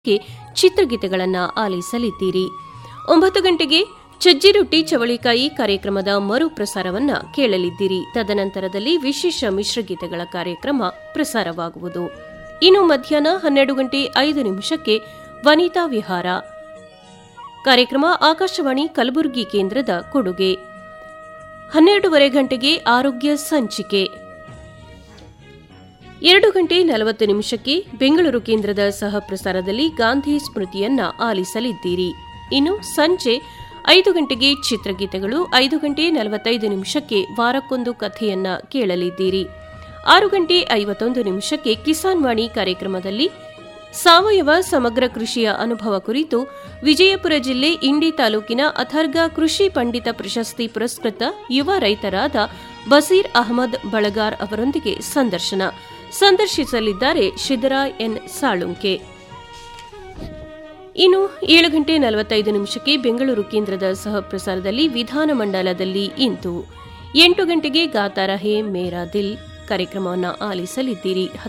ಚಿತ್ರಗೀತೆಗಳನ್ನು ಆಲಿಸಲಿದ್ದೀರಿ ಒಂಬತ್ತು ಗಂಟೆಗೆ ಚಜ್ಜಿ ರೊಟ್ಟಿ ಚವಳಿಕಾಯಿ ಕಾರ್ಯಕ್ರಮದ ಮರು ಪ್ರಸಾರವನ್ನ ಕೇಳಲಿದ್ದೀರಿ ತದನಂತರದಲ್ಲಿ ವಿಶೇಷ ಮಿಶ್ರಗೀತೆಗಳ ಕಾರ್ಯಕ್ರಮ ಪ್ರಸಾರವಾಗುವುದು ಇನ್ನು ಮಧ್ಯಾಹ್ನ ಹನ್ನೆರಡು ಗಂಟೆ ಐದು ನಿಮಿಷಕ್ಕೆ ವನಿತಾ ವಿಹಾರ ಕಾರ್ಯಕ್ರಮ ಆಕಾಶವಾಣಿ ಕಲಬುರಗಿ ಕೇಂದ್ರದ ಕೊಡುಗೆ ಹನ್ನೆರಡೂವರೆ ಗಂಟೆಗೆ ಆರೋಗ್ಯ ಸಂಚಿಕೆ ಎರಡು ಗಂಟೆ ನಲವತ್ತು ನಿಮಿಷಕ್ಕೆ ಬೆಂಗಳೂರು ಕೇಂದ್ರದ ಸಹ ಪ್ರಸಾರದಲ್ಲಿ ಗಾಂಧಿ ಸ್ಮೃತಿಯನ್ನ ಆಲಿಸಲಿದ್ದೀರಿ ಇನ್ನು ಸಂಜೆ ಐದು ಗಂಟೆಗೆ ಚಿತ್ರಗೀತೆಗಳು ಐದು ಗಂಟೆ ನಲವತ್ತೈದು ನಿಮಿಷಕ್ಕೆ ವಾರಕ್ಕೊಂದು ಕಥೆಯನ್ನ ಕೇಳಲಿದ್ದೀರಿ ಆರು ಗಂಟೆ ಐವತ್ತೊಂದು ನಿಮಿಷಕ್ಕೆ ಕಿಸಾನ್ ವಾಣಿ ಕಾರ್ಯಕ್ರಮದಲ್ಲಿ ಸಾವಯವ ಸಮಗ್ರ ಕೃಷಿಯ ಅನುಭವ ಕುರಿತು ವಿಜಯಪುರ ಜಿಲ್ಲೆ ಇಂಡಿ ತಾಲೂಕಿನ ಅಥರ್ಗ ಕೃಷಿ ಪಂಡಿತ ಪ್ರಶಸ್ತಿ ಪುರಸ್ಕೃತ ಯುವ ರೈತರಾದ ಬಸೀರ್ ಅಹಮದ್ ಬಳಗಾರ್ ಅವರೊಂದಿಗೆ ಸಂದರ್ಶನ ಸಂದರ್ಶಿಸಲಿದ್ದಾರೆ ಶಿದರಾ ಎನ್ ಸಾಳುಂಕೆ ಇನ್ನು ಏಳು ಗಂಟೆ ನಲವತ್ತೈದು ನಿಮಿಷಕ್ಕೆ ಬೆಂಗಳೂರು ಕೇಂದ್ರದ ಸಹ ಪ್ರಸಾರದಲ್ಲಿ ವಿಧಾನಮಂಡಲದಲ್ಲಿ ಇಂದು ಎಂಟು ಗಂಟೆಗೆ ಗಾತಾ ರಹೆ ಮೇರಾ ದಿಲ್ ಕಾರ್ಯಕ್ರಮವನ್ನು ಆಲಿಸಲಿದ್ದೀರಿ